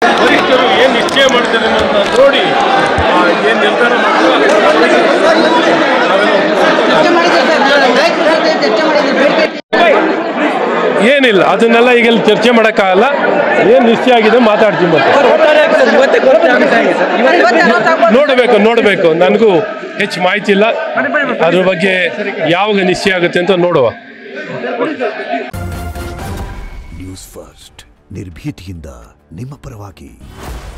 ವರಿಷ್ಠರು ಏನು ನಿಶ್ಚಯ ಮಾಡ್ತಾರೆ ಅಂತ ನೋಡಿ ಏನು ನಿರ್ಧಾರ ಮಾಡ್ತಾರೆ ಚರ್ಚೆ ಮಾಡಿದ್ರೆ ಸರ್ ನಾಳೆ ನಾಯಕರ ಜೊತೆ ಚರ್ಚೆ ಮಾಡಿದ್ರೆ ಬೇಡಿಕೆ ಏನಿಲ್ಲ ಅದನ್ನೆಲ್ಲ ಈಗ ಇಲ್ಲಿ ಚರ್ಚೆ ಮಾಡೋಕ್ಕಾಗಲ್ಲ ಏನು ನಿಶ್ಚಯ ಆಗಿದೆ ಮಾತಾಡ್ತೀನಿ ಮತ್ತೆ ನೋಡಬೇಕು ನೋಡಬೇಕು ನನಗೂ ಹೆಚ್ಚು ಮಾಹಿತಿ ಇಲ್ಲ ಅದ್ರ ಬಗ್ಗೆ ಯಾವಾಗ ನಿಶ್ಚಯ ಆಗುತ್ತೆ ಅಂತ ನೋಡುವ ನ್ಯೂಸ್ ಫಸ್ಟ್ ನಿರ್ಭೀತಿಯಿಂದ ನಿಮ್ಮ ಪರವಾಗಿ